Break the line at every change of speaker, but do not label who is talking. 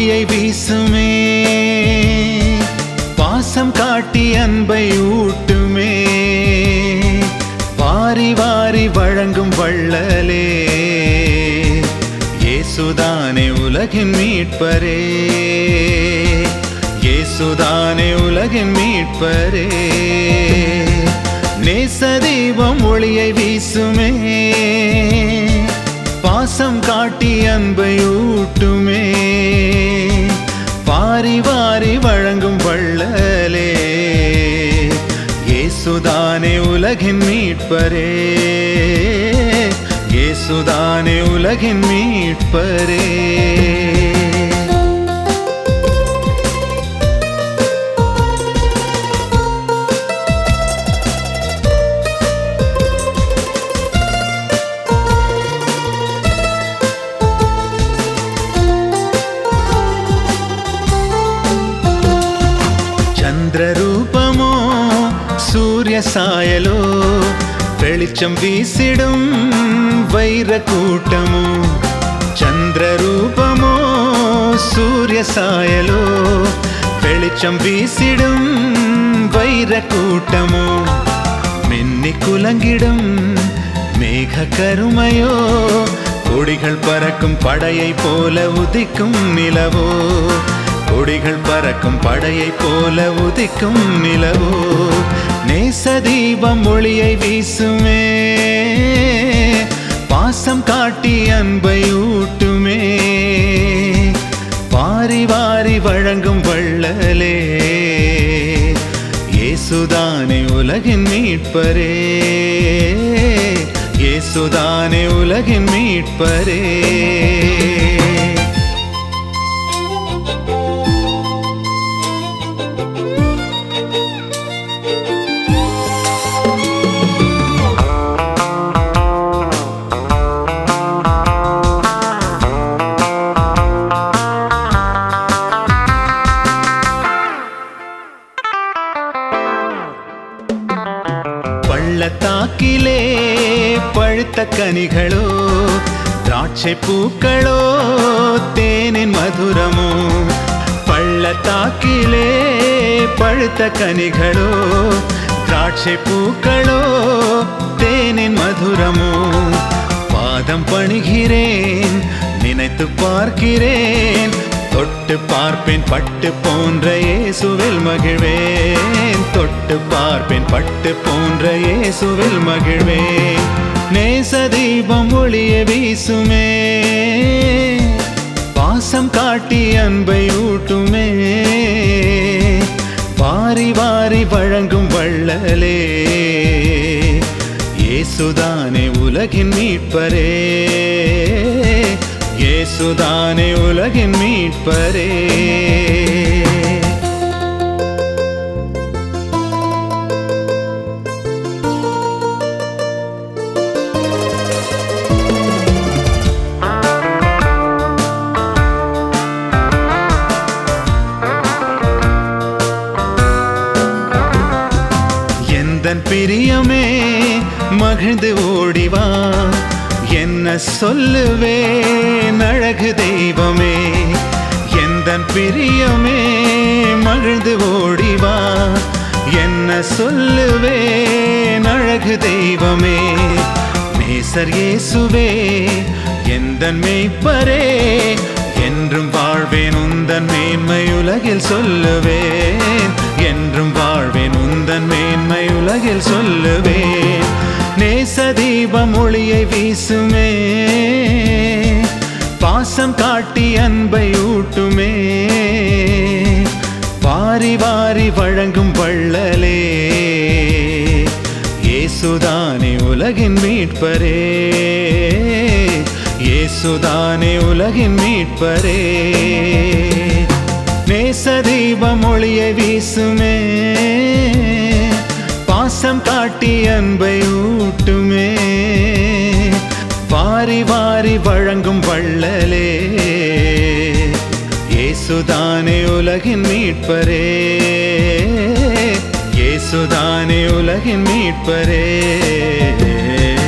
ஒளியை வீசுமே பாசம் காட்டி அன்பை ஊட்டுமே வாரி வாரி வழங்கும் வள்ளலே இயேசுதானே உலகின் மீட்பரே இயேசுதானே உலகின் மீட்பரே நேசதீபம் ஒளியை வீசுமே பாசம் காட்டி அன்பை ஊட்டுமே வாரி வாரி வழங்கும் வள்ளலே இயேசுதானே உலகின் மீட்பரே இயேசுதானே உலகின் மீட்பரே చంద్రరూపమో సూర్య సాయలో వెళిచం వీసిடும் వైరకూటము చంద్రరూపమో సూర్య సాయలో వెళిచం வீசிடும் வைரக்கூட்டமோ மின்னி குலங்கிடும் மேக கருமையோ கொடிகள் பறக்கும் படையை போல உதிக்கும் நிலவோ கொடிகள் பறக்கும் படையை போல உதிக்கும் நிலவோ நேச தீபம் ஒளியை வீசுமே பாசம் காட்டி அன்பை ஊட்டுமே வாரி வாரி வழங்கும் வள்ளலே இயேசுதானே உலகின் மீட்பரே இயேசுதானே உலகின் மீட்பரே பள்ளத்தாக்கிலே பழுத்த கனிகளோ திராட்சை பூக்களோ தேனின் மதுரமோ பள்ளத்தாக்கிலே பழுத்த கனிகளோ திராட்சை பூக்களோ தேனின் மதுரமோ பாதம் பணிகிறேன் நினைத்து பார்க்கிறேன் தொட்டு பார்ப்பேன் பட்டு போன்ற இயேசுவில் மகிழ்வேன் தொட்டு பார்ப்பேன் பட்டு போன்ற இயேசுவில் மகிழ்வேன் நேச தீபம் ஒளிய வீசுமே பாசம் காட்டி அன்பை ஊட்டுமே வாரி வாரி வழங்கும் வள்ளலே இயேசுதானே உலகின் மீட்பரே இயேசுதானே உலகின் மீட்பரே எந்தன் பிரியமே மகிழ்ந்து ஓடிவா என்ன சொல்லுவேன் அழகு தெய்வமே எந்தன் பிரியமே மகிழ்ந்து ஓடிவா என்ன சொல்லுவேன் அழகு தெய்வமே நேசர் இயேசுவே எந்தன் மேய்ப்பரே என்றும் வாழ்வேன் உந்தன் மேன்மை உலகில் சொல்லுவேன் என்றும் வாழ்வேன் உந்தன் மேன்மை உலகில் சொல்லுவேன் நேச தீபம் ஒளியை வீசுமே பாசம் காட்டி அன்பை ஊட்டுமே வாரி வாரி வழங்கும் வள்ளலே இயேசுதானே உலகின் மீட்பரே இயேசுதானே உலகின் மீட்பரே நேச தீபம் ஒளியை வீசுமே பாசம் காட்டி அன்பை ஊட்டுமே வாரி வாரி வழங்கும் வள்ளலே இயேசுதானே உலகின் மீட்பரே இயேசுதானே உலகின் மீட்பரே